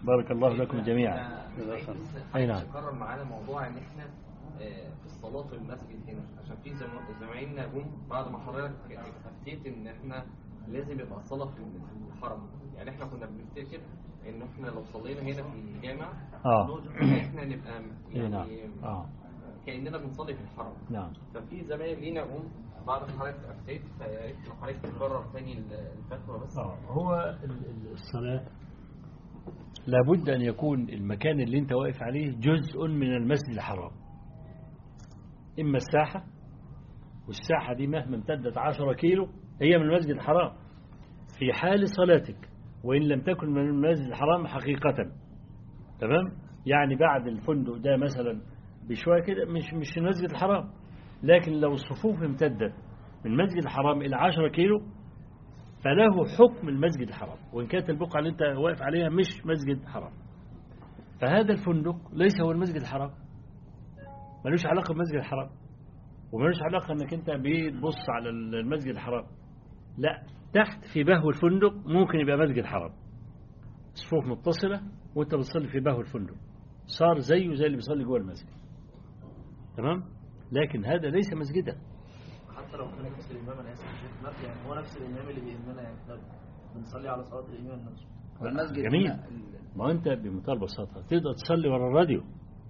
بارك الله لكم جميعا أي نعم. قرر معانا موضوع ان احنا آه، في الصلاة في المسجد هنا عشان في زم- زمايلنا جم بعد ما حضرتك افتيت ان احنا لازم يبقى الصلاة في الحرم يعني احنا كنا بنفتكر ان احنا لو صلينا هنا في الجامع آه. احنا نبقى أي نعم يعني آه كأننا بنصلي في الحرم نعم ففي زمايل لينا جم بعد ما حضرتك افتيت فيا ريت لو حضرتك تكرر تاني الفتوى بس آه، هو ال- ال- الصلاة لابد أن يكون المكان اللي أنت واقف عليه جزء من المسجد الحرام إما الساحة والساحة دي مهما امتدت عشرة كيلو هي من المسجد الحرام في حال صلاتك وإن لم تكن من المسجد الحرام حقيقة تمام يعني بعد الفندق ده مثلا بشوية كده مش مش المسجد الحرام لكن لو الصفوف امتدت من المسجد الحرام إلى عشرة كيلو فله حكم المسجد الحرام وإن كانت البقعة اللي أنت واقف عليها مش مسجد حرام فهذا الفندق ليس هو المسجد الحرام ملوش علاقة بالمسجد الحرام وملوش علاقة أنك أنت بتبص على المسجد الحرام لا تحت في بهو الفندق ممكن يبقى مسجد حرام صفوف متصلة وأنت بتصلي في بهو الفندق صار زيه زي اللي بيصلي جوه المسجد تمام لكن هذا ليس مسجدا حتى لو كان نفس الإمام أنا آسف ما- يعني هو نفس الإمام اللي بيهمنا يعني إحنا بنصلي على صلاة الإمام نفسه والمسجد جميل هنا ما أنت بمنتهى البساطة تقدر تصلي ورا الراديو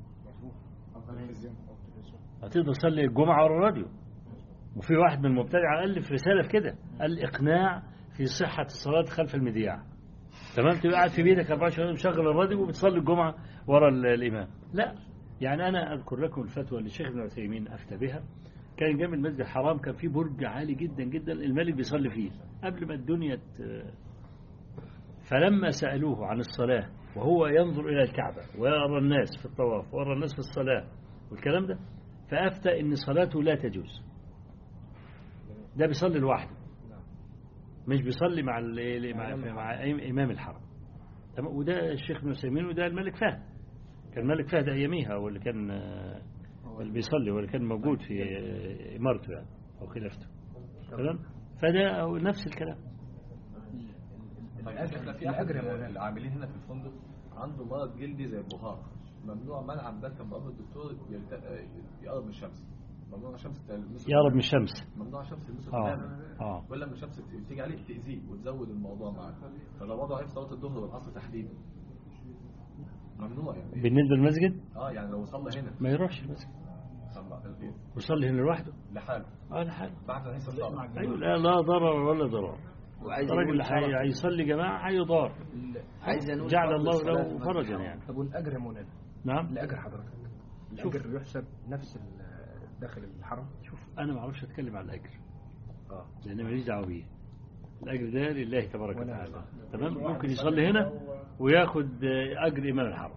هتقدر تصلي الجمعة ورا الراديو وفي واحد من المبتدعة ألف رسالة في كده الإقناع في صحة الصلاة خلف المذياع تمام تبقى قاعد في بيتك 24 ساعة مشغل الراديو وبتصلي الجمعة ورا ال- الإمام لا يعني أنا أذكر لكم الفتوى اللي الشيخ ابن عثيمين أفتى بها كان جنب المسجد الحرام كان في برج عالي جدا جدا الملك بيصلي فيه قبل ما الدنيا ت- فلما سألوه عن الصلاة وهو ينظر إلى الكعبة ويرى الناس في الطواف ويرى الناس في الصلاة والكلام ده فأفتى إن صلاته لا تجوز ده بيصلي لوحده مش بيصلي مع ال- مع, مع إمام الحرم تمام وده الشيخ ابن عثيمين وده الملك فهد كان الملك فهد أياميها هو اللي كان آه، اللي بيصلي واللي كان موجود في آه، إمارته يعني أو خلافته تمام فده هو نفس الكلام طيب احنا في احد العاملين هنا في الفندق عنده مرض جلدي زي البهار ممنوع منعا باتا من امر الدكتور يلت- يقرب من الشمس ممنوع الشمس تلمسه يقرب من الشمس ممنوع الشمس تلمسه آه تماما آه ولا لما الشمس تيجي عليه تاذيه وتزود الموضوع معاه فلو وضعه في صلاه الظهر والعصر تحديدا ممنوع يعني بالنسبة للمسجد اه يعني لو صلى هنا ما يروحش المسجد صلى ويصلي هنا لوحده لحاله اه لحاله بعد ما يحصل الصلاه أيوة لا لا ضرر ولا ضرر وعايز الراجل يقول اللي حي- هيصلي جماعة هيضار عايز نقول جعل فرض الله الصلاة له في المسجد فرجا الحرام. يعني طب والأجر يا مولانا نعم الأجر حضرتك شوف. الأجر يحسب نفس ال- داخل الحرم شوف أنا ما أعرفش أتكلم على الأجر اه لأن ماليش دعوة بيه الأجر ده لله تبارك ولا وتعالى تمام ممكن يصلي هنا وياخد آه، أجر إمام الحرم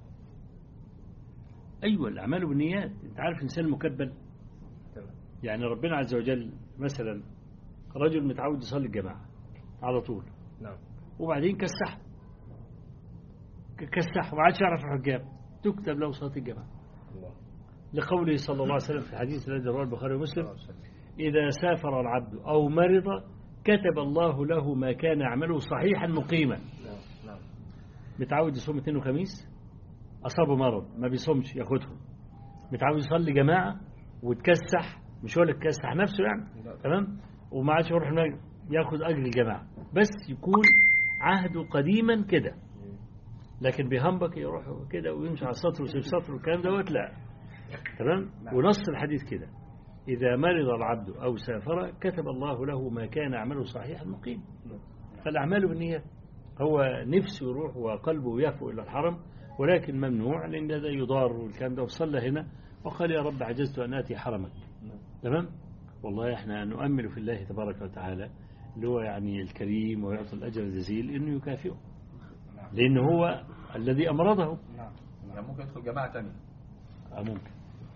أيوة الأعمال بالنيات أنت عارف الإنسان مكبل تمام يعني ربنا عز وجل مثلا رجل متعود يصلي الجماعة على طول نعم وبعدين كسح ك- كسح وما عادش يعرف الحجاب تكتب له صلاة الجماعة الله لقوله صلى الله عليه وسلم في الحديث الذي رواه البخاري ومسلم صلى الله عليه وسلم. إذا سافر العبد أو مرض كتب الله له ما كان يعمله صحيحا مقيما نعم نعم متعود يصوم اثنين وخميس أصابه مرض ما بيصومش ياخدهم متعود يصلي جماعة وتكسح مش هو اللي تكسح نفسه يعني نعم. تمام وما عادش يروح المسجد ياخد أجر الجماعة بس يكون عهده قديما كده لكن بيهمبك يروح كده ويمشي على السطر ويسيب سطر والكلام دوت لا تمام ونص الحديث كده إذا مرض العبد أو سافر كتب الله له ما كان يعمله صحيحا مقيم فالأعمال بالنيات هو نفسه يروح وقلبه يهفو إلى الحرم ولكن ممنوع لأن هذا يضار والكلام ده وصلى هنا وقال يا رب عجزت أن آتي حرمك تمام والله احنا نؤمل في الله تبارك وتعالى اللي هو يعني الكريم ويعطي الأجر الجزيل إنه يكافئه لأن هو الذي أمرضه يعني ممكن يدخل جماعه ثانيه آه ممكن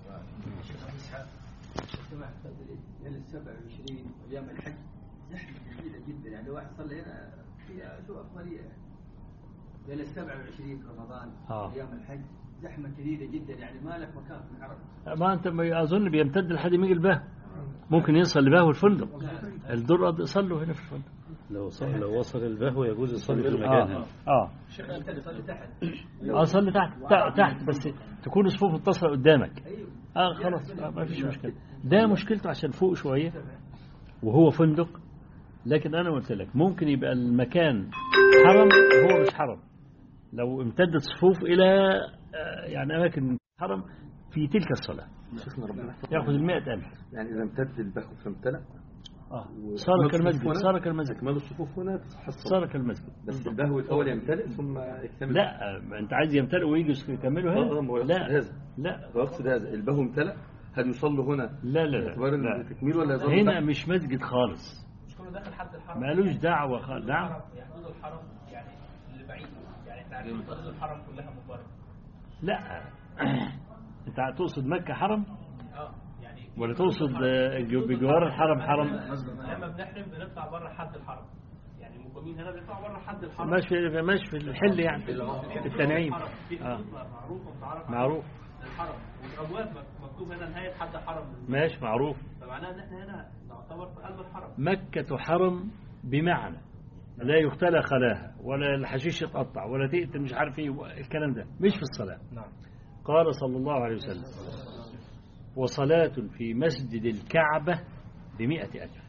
ليلة 27 أيام الحج زحمة شديدة جدا يعني واحد صلى هنا فيها شو أفضلية ليلة 27 رمضان آه. أيام الحج زحمة شديدة جدا يعني ما لك مكان في الحرم ما أنت ما أظن بيمتد لحد ما يجي الباه ممكن يصل لباه الفندق الدر صلوا هنا في الفندق لو وصل لو وصل البهو يجوز يصلي في المكان اه هنا اه الشيخ انت تصلي تحت اه صلي تحت تا- تحت بس تكون الصفوف متصله قدامك اه خلاص آه ما فيش مشكله ده مشكلته عشان فوق شويه وهو فندق لكن انا قلت لك ممكن يبقى المكان حرم وهو مش حرم لو امتدت صفوف الى آه، يعني اماكن حرم في تلك الصلاه شيخنا ربنا ياخذ المئة ألف يعني إذا امتد البهو فامتلأ اه صار كالمسجد صار كالمسجد أكمال الصفوف هنا تصح الصلاة صار كالمسجد بس البهو الأول يمتلئ ثم يكتمل لا آه، انت عايز يمتلئ ويجي يكملوا آه، آه، هنا ما هو يقصد لا هذا لا هو يقصد هذا البهو امتلأ هل يصلوا هنا لا لا لا, باعتبار لا. التكميل ولا يظل هنا تحت؟ مش مسجد خالص مش كله داخل حد الحرم مالوش دعوة خالص نعم يعني حدود الحرم يعني اللي بعيد يعني احنا عارفين حدود الحرم كلها مباركه لا انت تقصد مكة حرم اه يعني ولا تقصد آه، جو- بجوار الحرم حرم لما بنحرم بنطلع بره حد الحرم يعني المقيمين هنا بيطلعوا بره حد الحرم ماشي في ماشي في الحل يعني في التنعيم في آه. حدود معروفه ومتعرف معروف للحرم والابواب مك- مكتوب هنا نهايه حد حرم ماشي معروف فمعناها ان احنا هنا نعتبر في قلب الحرم مكة حرم بمعنى لا يختلى خلاها ولا الحشيش يتقطع ولا تقتل مش عارف ايه الكلام ده مش في الصلاة نعم قال صلى الله عليه وسلم وصلاة في مسجد الكعبة بمئة ألف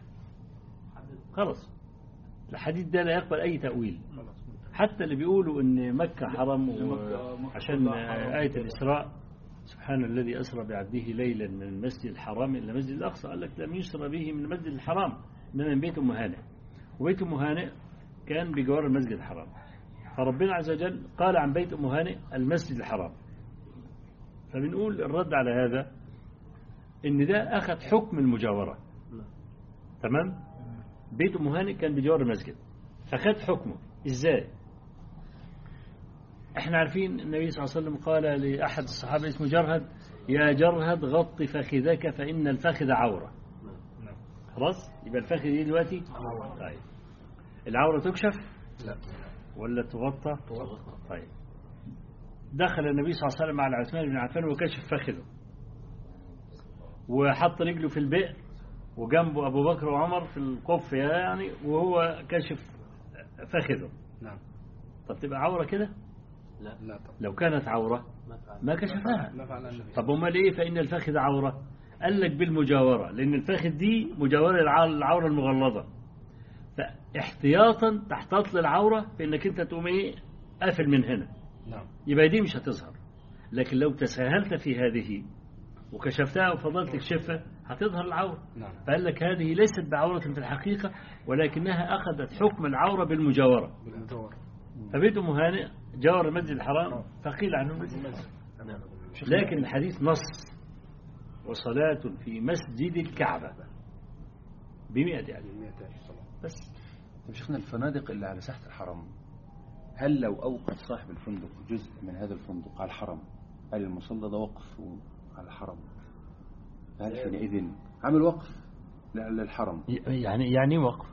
خلاص الحديث ده لا يقبل أي تأويل حتى اللي بيقولوا إن مكة حرم عشان آية الإسراء سبحان الذي أسرى بعبده ليلا من المسجد الحرام إلى المسجد الأقصى قال لك لم يسرى به من المسجد الحرام إنما من بيت أم هانئ وبيت أم هانئ كان بجوار المسجد الحرام فربنا عز وجل قال عن بيت أم هانئ المسجد الحرام فبنقول الرد على هذا ان ده اخذ حكم المجاورة تمام بيت ام هانئ كان بجوار المسجد اخذ حكمه ازاي احنا عارفين النبي صلى الله عليه وسلم قال لاحد الصحابه اسمه جرهد يا جرهد غط فخذك فان الفخذ عوره خلاص يبقى الفخذ دي دلوقتي طيب العوره تكشف لا. ولا تغطى طيب دخل النبي صلى الله عليه وسلم على عثمان بن عفان وكشف فخذه وحط رجله في البئر وجنبه أبو بكر وعمر في القف يعني وهو كشف فخذه نعم طب تبقى عورة كده لا لا طبعا لو كانت عورة ما كشفها ما فعل النبي طب امال ايه فإن الفخذ عورة قال لك بالمجاورة لأن الفخذ دي مجاورة الع- العورة المغلظة فاحتياطا تحتاط للعورة في انك انت تقوم ايه قافل من هنا نعم يبقى دي مش هتظهر لكن لو تساهلت في هذه وكشفتها وفضلت تكشفها هتظهر العورة نعم فقال لك هذه ليست بعورة في الحقيقة ولكنها أخذت حكم العورة بالمجاورة بالمجاورة فبيت أم هانئ جاور المسجد الحرام فقيل عنه المسجد لكن الحديث نص وصلاة في مسجد الكعبة بمئة ألف بس طب شيخنا الفنادق اللي على ساحة الحرم هل لو أوقف صاحب الفندق جزء من هذا الفندق على الحرم هل المصلى ده وقف على الحرم هل حينئذ عامل وقف ل- للحرم يعني يعني وقف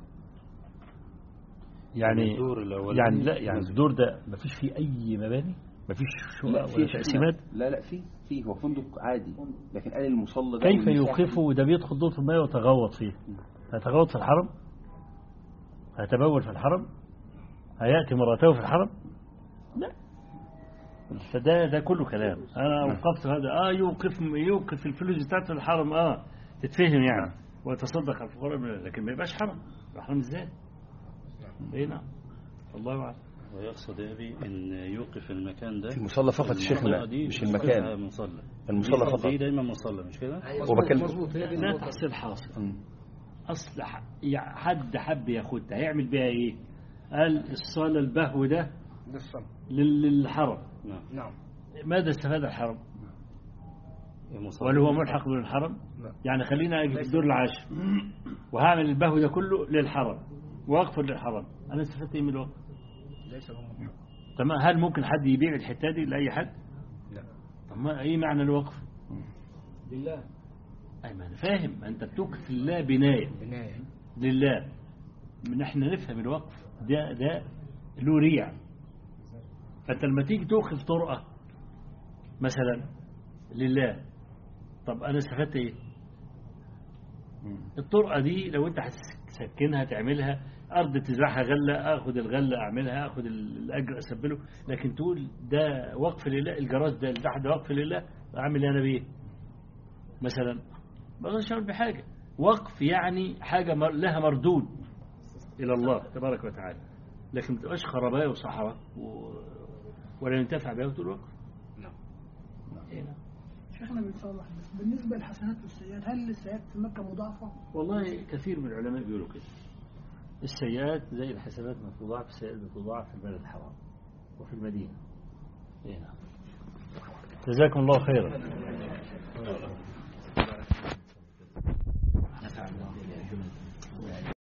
يعني الدور الأولاني يعني لا يعني الدور ده ما فيش فيه أي مباني ما فيش شقق لا ولا في تقسيمات لا لا في في هو فندق عادي لكن قال المصلى ده كيف والمساحة- يوقفه وده بيدخل دور الماء ويتغوط فيه هيتغوط في الحرم هيتبول في الحرم هيأتي مراته في الحرم لا فده ده كله كلام انا وقفت هذا اه يوقف يوقف الفلوس بتاعته في الحرم اه تتفهم يعني ويتصدق على الفقراء لكن ما يبقاش حرم يبقى حرم ازاي؟ ايه نعم الله اعلم ويقصد يا أبي أن يوقف المكان ده في المصلى فقط يا شيخنا المنطقة دي مش يوقفها المكان مصلى المصلى دي- فقط دي دايما مصلى مش كده؟ وبكلم لا تحصيل حاصل مم. اصل ح- يع- حد حب ياخدها هيعمل بيها ايه؟ قال الصلاه البهو ده ده الصلاة لل- للحرم نعم نعم ماذا استفاد الحرم؟ مصلى. ولا هو ملحق بالحرم؟ لا. يعني خلينا اجي في الدور العاشر وهعمل البهو ده كله للحرم واقفل للحرم انا استفدت ايه من الوقت؟ ليس هو محق. تمام هل ممكن حد يبيع الحته دي لاي حد؟ لا طب ما ايه معنى الوقف؟ لله اي ما انا فاهم انت بتوقف لله بنايه بناية لله من احنا نفهم الوقف ده ده له ريع فانت لما تيجي توقف طرقه مثلا لله طب انا استفدت ايه مم. الطرقه دي لو انت هتسكنها تعملها أرض تزرعها غلة أخذ الغلة أعملها أخذ ال- الأجر أسبله لكن تقول ده وقف لله الجراج ده اللي تحت ده وقف لله أعمل أنا بيه مثلا ما أقدرش أعمل بحاجة وقف يعني حاجة مر- لها مردود إلى الله تبارك وتعالى لكن ما تبقاش خرباء وصحراء و... ولا ينتفع بها وتقول وقف إيه نعم. شيخنا بن صالح بس بالنسبة للحسنات والسيئات هل السيئات في مكة مضاعفة؟ والله كثير من العلماء بيقولوا كده السيئات زي الحسنات ما تضاعف السيئات بتضاعف في البلد الحرام وفي المدينة إيه نعم جزاكم الله خيرا